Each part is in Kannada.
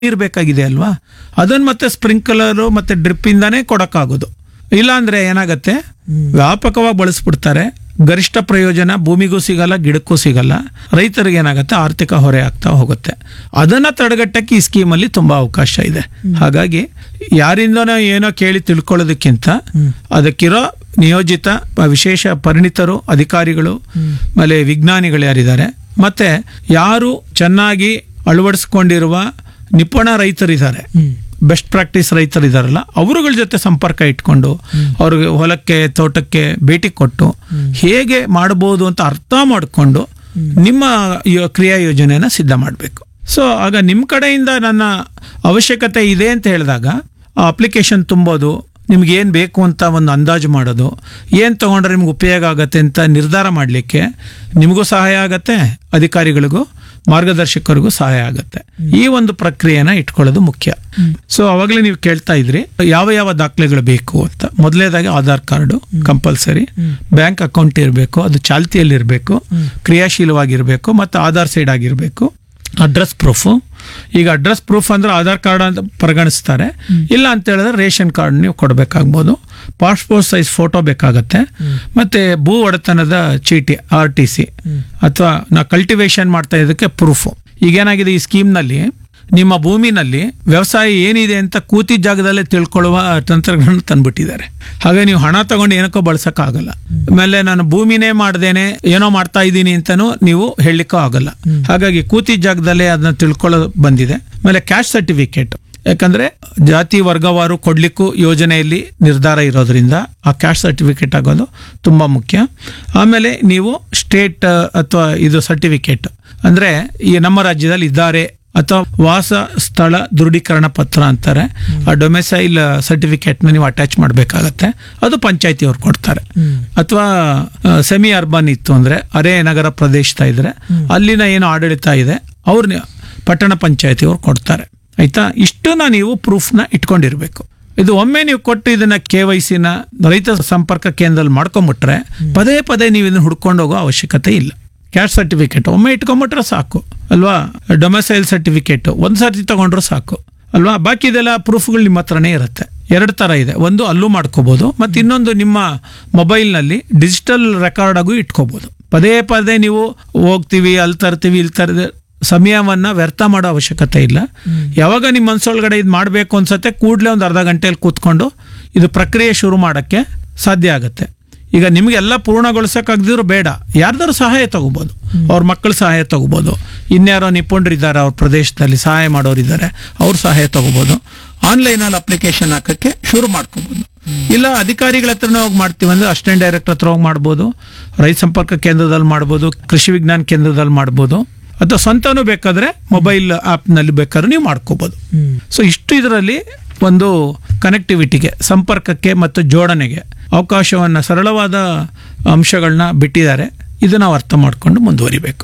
ನೀರು ಬೇಕಾಗಿದೆ ಅಲ್ವಾ ಅದನ್ನ ಮತ್ತೆ ಸ್ಪ್ರಿಂಕ್ಲರು ಮತ್ತೆ ಡ್ರಿಪ್ ಇಂದಾನೇ ಕೊಡಕ್ಕಾಗೋದು ಇಲ್ಲಾಂದ್ರೆ ಏನಾಗತ್ತೆ ವ್ಯಾಪಕವಾಗಿ ಬಳಸ್ಬಿಡ್ತಾರೆ ಗರಿಷ್ಠ ಪ್ರಯೋಜನ ಭೂಮಿಗೂ ಸಿಗಲ್ಲ ಗಿಡಕ್ಕೂ ಸಿಗಲ್ಲ ರೈತರಿಗೆ ಏನಾಗುತ್ತೆ ಆರ್ಥಿಕ ಹೊರೆ ಆಗ್ತಾ ಹೋಗುತ್ತೆ ಅದನ್ನ ತಡೆಗಟ್ಟಕ್ಕೆ ಈ ಸ್ಕೀಮಲ್ಲಿ ತುಂಬಾ ಅವಕಾಶ ಇದೆ ಹಾಗಾಗಿ ಯಾರಿಂದನೋ ಏನೋ ಕೇಳಿ ತಿಳ್ಕೊಳ್ಳೋದಕ್ಕಿಂತ ಅದಕ್ಕಿರೋ ನಿಯೋಜಿತ ಪ- ವಿಶೇಷ ಪರಿಣಿತರು ಅಧಿಕಾರಿಗಳು ಆಮೇಲೆ ವಿಜ್ಞಾನಿಗಳು ಯಾರಿದ್ದಾರೆ ಮತ್ತೆ ಯಾರು ಚೆನ್ನಾಗಿ ಅಳವಡಿಸ್ಕೊಂಡಿರುವ ನಿಪುಣ ರೈತರಿದ್ದಾರೆ ಬೆಸ್ಟ್ ಪ್ರಾಕ್ಟೀಸ್ ರೈತರಿದಾರಲ್ಲ ಅವರುಗಳ ಜೊತೆ ಸಂಪರ್ಕ ಇಟ್ಕೊಂಡು ಅವ್ರಿಗೆ ಹೊಲಕ್ಕೆ ತೋಟಕ್ಕೆ ಭೇಟಿ ಕೊಟ್ಟು ಹೇಗೆ ಮಾಡಬಹುದು ಅಂತ ಅರ್ಥ ಮಾಡಿಕೊಂಡು ನಿಮ್ಮ ಯೋ- ಕ್ರಿಯಾ ಯೋಜನೆಯನ್ನ ಸಿದ್ಧ ಮಾಡಬೇಕು ಸೊ ಆಗ ನಿಮ್ಮ ಕಡೆಯಿಂದ ನನ್ನ ಅವಶ್ಯಕತೆ ಇದೆ ಅಂತ ಹೇಳಿದಾಗ ಆ ಅಪ್ಲಿಕೇಶನ್ ತುಂಬೋದು ನಿಮ್ಗೆ ಏನು ಬೇಕು ಅಂತ ಒಂದು ಅಂದಾಜು ಮಾಡೋದು ಏನು ತಗೊಂಡ್ರೆ ನಿಮ್ಗೆ ಉಪಯೋಗ ಆಗತ್ತೆ ಅಂತ ನಿರ್ಧಾರ ಮಾಡಲಿಕ್ಕೆ ನಿಮಗೂ ಸಹಾಯ ಆಗತ್ತೆ ಅಧಿಕಾರಿಗಳಿಗೂ ಮಾರ್ಗದರ್ಶಕರಿಗೂ ಸಹಾಯ ಆಗತ್ತೆ ಈ ಒಂದು ಪ್ರಕ್ರಿಯೆನ ಇಟ್ಕೊಳ್ಳೋದು ಮುಖ್ಯ ಸೊ ಅವಾಗಲೇ ನೀವು ಕೇಳ್ತಾ ಇದ್ರಿ ಯಾವ ಯಾವ ದಾಖಲೆಗಳು ಬೇಕು ಅಂತ ಮೊದಲನೇದಾಗಿ Aadhaar card compulsory bank account ಇರಬೇಕು ಅದು ಚಾಲ್ತಿಯಲ್ಲಿ ಇರಬೇಕು ಕ್ರಿಯಾಶೀಲವಾಗಿರಬೇಕು ಮತ್ತು ಆಧಾರ್ ಸೈಡ್ ಆಗಿರಬೇಕು ಅಡ್ರೆಸ್ ಪ್ರೂಫು ಈಗ ಅಡ್ರೆಸ್ ಪ್ರೂಫ್ ಅಂದ್ರೆ ಆಧಾರ್ ಕಾರ್ಡ್ ಅಂತ ಪರಿಗಣಿಸ್ತಾರೆ ಇಲ್ಲ ಅಂತ ಹೇಳಿದ್ರೆ ರೇಷನ್ ಕಾರ್ಡ್ ನೀವು ಕೊಡಬೇಕಾಗ್ಬೋದು ಪಾಸ್ಪೋರ್ಟ್ ಸೈಜ್ ಫೋಟೋ ಬೇಕಾಗತ್ತೆ ಮತ್ತೆ ಭೂ ಒಡೆತನದ ಚೀಟಿ ಆರ್ ಟಿ ಸಿ ಅಥವಾ ನಾ ಕಲ್ಟಿವೇಶನ್ ಮಾಡ್ತಾ ಇದ್ದಕ್ಕೆ ಪ್ರೂಫು ಈಗೇನಾಗಿದೆ ಈ ಸ್ಕೀಮ್ನಲ್ಲಿ ನಿಮ್ಮ ಭೂಮಿನಲ್ಲಿ ವ್ಯವಸಾಯ ಏನಿದೆ ಅಂತ ಕೂತಿದ್ದ ಜಾಗದಲ್ಲೇ ತಿಳ್ಕೊಳ್ಳುವ ತಂತ್ರಜ್ಞಾನ ತಂದ್ಬಿಟ್ಟಿದ್ದಾರೆ ಹಾಗೆ ನೀವು ಹಣ ತಗೊಂಡು ಏನಕ್ಕೋ ಬಳಸಕ್ಕಾಗಲ್ಲ ಆಮೇಲೆ ನಾನು ಭೂಮಿನೇ ಮಾಡ್ದೇನೆ ಏನೋ ಮಾಡ್ತಾ ಇದ್ದೀನಿ ಅಂತಾನು ನೀವು ಹೇಳಲಿಕ್ಕೂ ಆಗಲ್ಲ ಹಾಗಾಗಿ ಕೂತಿದ್ದ ಜಾಗದಲ್ಲೇ ಅದನ್ನ ತಿಳ್ಕೊಳ್ಳೋ ಬಂದಿದೆ ಆಮೇಲೆ ಕ್ಯಾಶ್ ಸರ್ಟಿಫಿಕೇಟ್ ಯಾಕಂದ್ರೆ ಜಾತಿ ವರ್ಗವಾರು ಕೊಡ್ಲಿಕ್ಕೂ ಯೋಜನೆಯಲ್ಲಿ ನಿರ್ಧಾರ ಇರೋದ್ರಿಂದ ಆ ಕ್ಯಾಶ್ ಸರ್ಟಿಫಿಕೇಟ್ ಆಗೋದು ತುಂಬಾ ಮುಖ್ಯ ಆಮೇಲೆ ನೀವು ಸ್ಟೇಟ್ ಅಥವಾ ಇದು ಸರ್ಟಿಫಿಕೇಟ್ ಅಂದ್ರೆ ಈ ನಮ್ಮ ರಾಜ್ಯದಲ್ಲಿ ಇದ್ದಾರೆ ಅಥವಾ ವಾಸ ಸ್ಥಳ ದೃಢೀಕರಣ ಪತ್ರ ಅಂತಾರೆ ಆ ಡೊಮೆಸೈಲ್ ಸರ್ಟಿಫಿಕೇಟ್ನ ನೀವು ಅಟ್ಯಾಚ್ ಮಾಡಬೇಕಾಗತ್ತೆ ಅದು ಪಂಚಾಯತಿ ಅವ್ರು ಕೊಡ್ತಾರೆ ಅಥವಾ ಸೆಮಿ ಅರ್ಬನ್ ಇತ್ತು ಅಂದ್ರೆ ಅರೆ ನಗರ ಪ್ರದೇಶದ ಇದ್ರೆ ಅಲ್ಲಿನ ಏನು ಆಡಳಿತ ಇದೆ ಅವ್ರನ್ನ ಪಟ್ಟಣ ಪಂಚಾಯತಿ ಅವ್ರು ಕೊಡ್ತಾರೆ ಆಯ್ತಾ ಇಷ್ಟನ್ನ ನೀವು ಪ್ರೂಫ್ನ ಇಟ್ಕೊಂಡಿರ್ಬೇಕು ಇದು ಒಮ್ಮೆ ನೀವು ಕೊಟ್ಟು ಇದನ್ನ ಕೆ ವೈ ಸಿನ ರೈತ ಸಂಪರ್ಕ ಕೇಂದ್ರದಲ್ಲಿ ಮಾಡ್ಕೊಂಬಿಟ್ರೆ ಪದೇ ಪದೇ ನೀವು ಇದನ್ನ ಹುಡ್ಕೊಂಡು ಹೋಗೋ ಅವಶ್ಯಕತೆ ಇಲ್ಲ ಕ್ಯಾಶ್ ಸರ್ಟಿಫಿಕೇಟ್ ಒಮ್ಮೆ ಇಟ್ಕೊಂಬಿಟ್ರೆ ಸಾಕು ಅಲ್ವಾ ಡೊಮೆಸೈಲ್ ಸರ್ಟಿಫಿಕೇಟ್ ಒಂದ್ ಸರ್ತಿ ತಗೊಂಡ್ರೆ ಸಾಕು ಅಲ್ವಾ ಬಾಕಿ ಇದೆಲ್ಲ ಪ್ರೂಫ್ಗಳು ನಿಮ್ಮ ಹತ್ರನೇ ಇರುತ್ತೆ ಎರಡು ತರ ಇದೆ ಒಂದು ಅಲ್ಲೂ ಮಾಡ್ಕೋಬಹುದು ಮತ್ತೆ ಇನ್ನೊಂದು ನಿಮ್ಮ ಮೊಬೈಲ್ನಲ್ಲಿ ಡಿಜಿಟಲ್ ರೆಕಾರ್ಡ್ ಆಗು ಇಟ್ಕೋಬಹುದು ಪದೇ ಪದೇ ನೀವು ಹೋಗ್ತೀವಿ ಅಲ್ಲಿ ತರ್ತೀವಿ ಇಲ್ಲಿ ತರದೆ ಸಮಯವನ್ನ ವ್ಯರ್ಥ ಮಾಡೋ ಅವಶ್ಯಕತೆ ಇಲ್ಲ ಯಾವಾಗ ನಿಮ್ಮ ಮನಸ್ಸೊಳಗಡೆ ಇದು ಮಾಡಬೇಕು ಅನ್ಸತ್ತೆ ಕೂಡಲೇ ಒಂದು ಅರ್ಧ ಗಂಟೆಯಲ್ಲಿ ಕೂತ್ಕೊಂಡು ಇದು ಪ್ರಕ್ರಿಯೆ ಶುರು ಮಾಡೋಕ್ಕೆ ಸಾಧ್ಯ ಆಗುತ್ತೆ ಈಗ ನಿಮಗೆಲ್ಲ ಪೂರ್ಣಗೊಳಿಸೋಕ್ಕಾಗದಿದ್ರು ಬೇಡ ಯಾರ್ದಾರು ಸಹಾಯ ತಗೋಬೋದು ಅವ್ರ ಮಕ್ಕಳ ಸಹಾಯ ತಗೋಬೋದು ಇನ್ಯಾರೋ ನಿಪುಣರು ಇದ್ದಾರೆ ಅವ್ರ ಪ್ರದೇಶದಲ್ಲಿ ಸಹಾಯ ಮಾಡೋರು ಇದ್ದಾರೆ ಅವ್ರ ಸಹಾಯ ತಗೋಬೋದು ಆನ್ಲೈನಲ್ಲಿ ಅಪ್ಲಿಕೇಶನ್ ಹಾಕಕ್ಕೆ ಶುರು ಮಾಡ್ಕೋಬಹುದು ಇಲ್ಲ ಅಧಿಕಾರಿಗಳ ಹತ್ರನೇ ಹೋಗಿ ಮಾಡ್ತೀವಿ ಅಂದ್ರೆ ಅಸಿಸ್ಟೆಂಟ್ ಡೈರೆಕ್ಟರ್ ಹತ್ರ ಹೋಗಿ ಮಾಡ್ಬೋದು ರೈತ ಸಂಪರ್ಕ ಕೇಂದ್ರದಲ್ಲಿ ಮಾಡ್ಬೋದು ಕೃಷಿ ವಿಜ್ಞಾನ ಕೇಂದ್ರದಲ್ಲಿ ಮಾಡ್ಬೋದು ಅಥವಾ ಸ್ವಂತನೂ ಬೇಕಾದ್ರೆ ಮೊಬೈಲ್ ನಲ್ಲಿ ಬೇಕಾದ್ರೆ ನೀವು ಮಾಡ್ಕೋಬಹುದು ಸೊ ಇಷ್ಟು ಇದರಲ್ಲಿ ಒಂದು ಕನೆಕ್ಟಿವಿಟಿಗೆ ಸಂಪರ್ಕಕ್ಕೆ ಮತ್ತು ಜೋಡಣೆಗೆ ಅವಕಾಶವನ್ನ ಸರಳವಾದ ಅಂಶಗಳನ್ನ ಬಿಟ್ಟಿದ್ದಾರೆ ಇದು ನಾವು ಅರ್ಥ ಮಾಡ್ಕೊಂಡು ಮುಂದುವರಿಬೇಕು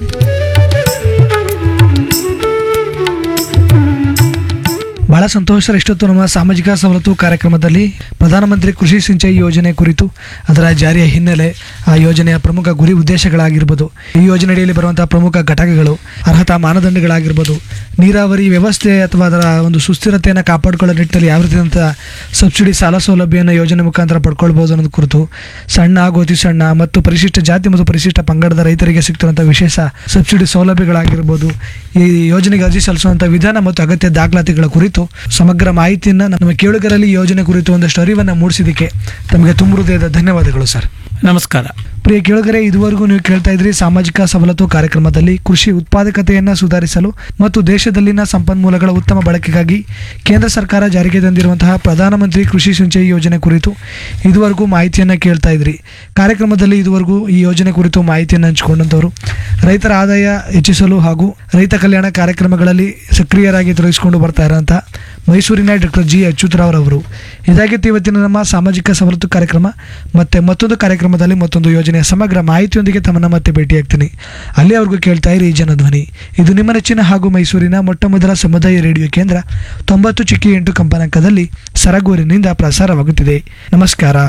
ಬಹಳ ಸಂತೋಷ ಸರ್ ಇಷ್ಟೊತ್ತು ನಮ್ಮ ಸಾಮಾಜಿಕ ಸವಲತ್ತು ಕಾರ್ಯಕ್ರಮದಲ್ಲಿ ಪ್ರಧಾನಮಂತ್ರಿ ಕೃಷಿ ಸಿಂಚಾಯಿ ಯೋಜನೆ ಕುರಿತು ಅದರ ಜಾರಿಯ ಹಿನ್ನೆಲೆ ಆ ಯೋಜನೆಯ ಪ್ರಮುಖ ಗುರಿ ಉದ್ದೇಶಗಳಾಗಿರ್ಬೋದು ಈ ಯೋಜನೆಯಡಿಯಲ್ಲಿ ಬರುವಂತಹ ಪ್ರಮುಖ ಘಟಕಗಳು ಅರ್ಹತಾ ಮಾನದಂಡಗಳಾಗಿರ್ಬೋದು ನೀರಾವರಿ ವ್ಯವಸ್ಥೆ ಅಥವಾ ಅದರ ಒಂದು ಸುಸ್ಥಿರತೆಯನ್ನು ಕಾಪಾಡಿಕೊಳ್ಳೋ ನಿಟ್ಟಿನಲ್ಲಿ ಯಾವ ರೀತಿಯಾದಂಥ ಸಬ್ಸಿಡಿ ಸಾಲ ಸೌಲಭ್ಯವನ್ನು ಯೋಜನೆ ಮುಖಾಂತರ ಪಡ್ಕೊಳ್ಬೋದು ಅನ್ನೋದು ಕುರಿತು ಸಣ್ಣ ಹಾಗೂ ಅತಿ ಸಣ್ಣ ಮತ್ತು ಪರಿಶಿಷ್ಟ ಜಾತಿ ಮತ್ತು ಪರಿಶಿಷ್ಟ ಪಂಗಡದ ರೈತರಿಗೆ ಸಿಗ್ತಿರುವಂಥ ವಿಶೇಷ ಸಬ್ಸಿಡಿ ಸೌಲಭ್ಯಗಳಾಗಿರ್ಬೋದು ಈ ಯೋಜನೆಗೆ ಅರ್ಜಿ ಸಲ್ಲಿಸುವಂಥ ವಿಧಾನ ಮತ್ತು ಅಗತ್ಯ ದಾಖಲಾತಿಗಳ ಕುರಿತು ಸಮಗ್ರ ಮಾಹಿತಿಯನ್ನ ನಮ್ಮ ಕೇಳುಗರಲ್ಲಿ ಈ ಯೋಜನೆ ಕುರಿತು ಒಂದಷ್ಟು ಅರಿವನ್ನು ಮೂಡಿಸಿದ್ದಕ್ಕೆ ತಮಗೆ ತುಂಬ ಹೃದಯದ ಧನ್ಯವಾದಗಳು ಸರ್ ನಮಸ್ಕಾರ ಪ್ರಿಯ ಕೇಳುಗರೆ ಇದುವರೆಗೂ ನೀವು ಕೇಳ್ತಾ ಇದ್ರಿ ಸಾಮಾಜಿಕ ಸವಲತ್ತು ಕಾರ್ಯಕ್ರಮದಲ್ಲಿ ಕೃಷಿ ಉತ್ಪಾದಕತೆಯನ್ನು ಸುಧಾರಿಸಲು ಮತ್ತು ದೇಶದಲ್ಲಿನ ಸಂಪನ್ಮೂಲಗಳ ಉತ್ತಮ ಬಳಕೆಗಾಗಿ ಕೇಂದ್ರ ಸರ್ಕಾರ ಜಾರಿಗೆ ತಂದಿರುವಂತಹ ಪ್ರಧಾನಮಂತ್ರಿ ಕೃಷಿ ಸಿಂಚಾಯಿ ಯೋಜನೆ ಕುರಿತು ಇದುವರೆಗೂ ಮಾಹಿತಿಯನ್ನು ಕೇಳ್ತಾ ಇದ್ರಿ ಕಾರ್ಯಕ್ರಮದಲ್ಲಿ ಇದುವರೆಗೂ ಈ ಯೋಜನೆ ಕುರಿತು ಮಾಹಿತಿಯನ್ನು ಹಂಚಿಕೊಂಡಂತವರು ರೈತರ ಆದಾಯ ಹೆಚ್ಚಿಸಲು ಹಾಗೂ ರೈತ ಕಲ್ಯಾಣ ಕಾರ್ಯಕ್ರಮಗಳಲ್ಲಿ ಸಕ್ರಿಯರಾಗಿ ತೊಡಗಿಸಿಕೊಂಡು ಬರ್ತಾ ಇರೋಂಥ ಮೈಸೂರಿನ ಡಾಕ್ಟರ್ ಜಿ ಅಚ್ಯುತರಾವ್ರವರು ಇದಾಗಿತ್ತು ಇವತ್ತಿನ ನಮ್ಮ ಸಾಮಾಜಿಕ ಸವಲತ್ತು ಕಾರ್ಯಕ್ರಮ ಮತ್ತೆ ಮತ್ತೊಂದು ಕಾರ್ಯಕ್ರಮದಲ್ಲಿ ಮತ್ತೊಂದು ಯೋಜನೆಯ ಸಮಗ್ರ ಮಾಹಿತಿಯೊಂದಿಗೆ ತಮ್ಮನ್ನ ಮತ್ತೆ ಭೇಟಿಯಾಗ್ತೀನಿ ಅಲ್ಲಿಯವರೆಗೂ ಕೇಳ್ತಾ ಇರಿ ಜನಧ್ವನಿ ಇದು ನಿಮ್ಮ ನೆಚ್ಚಿನ ಹಾಗೂ ಮೈಸೂರಿನ ಮೊಟ್ಟ ಮೊದಲ ಸಮುದಾಯ ರೇಡಿಯೋ ಕೇಂದ್ರ ತೊಂಬತ್ತು ಚಿಕ್ಕಿ ಎಂಟು ಕಂಪನಾಂಕದಲ್ಲಿ ಸರಗೂರಿನಿಂದ ಪ್ರಸಾರವಾಗುತ್ತಿದೆ ನಮಸ್ಕಾರ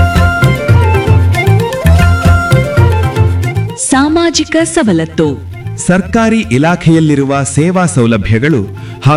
ಸಾಮಾಜಿಕ ಸವಲತ್ತು ಸರ್ಕಾರಿ ಇಲಾಖೆಯಲ್ಲಿರುವ ಸೇವಾ ಸೌಲಭ್ಯಗಳು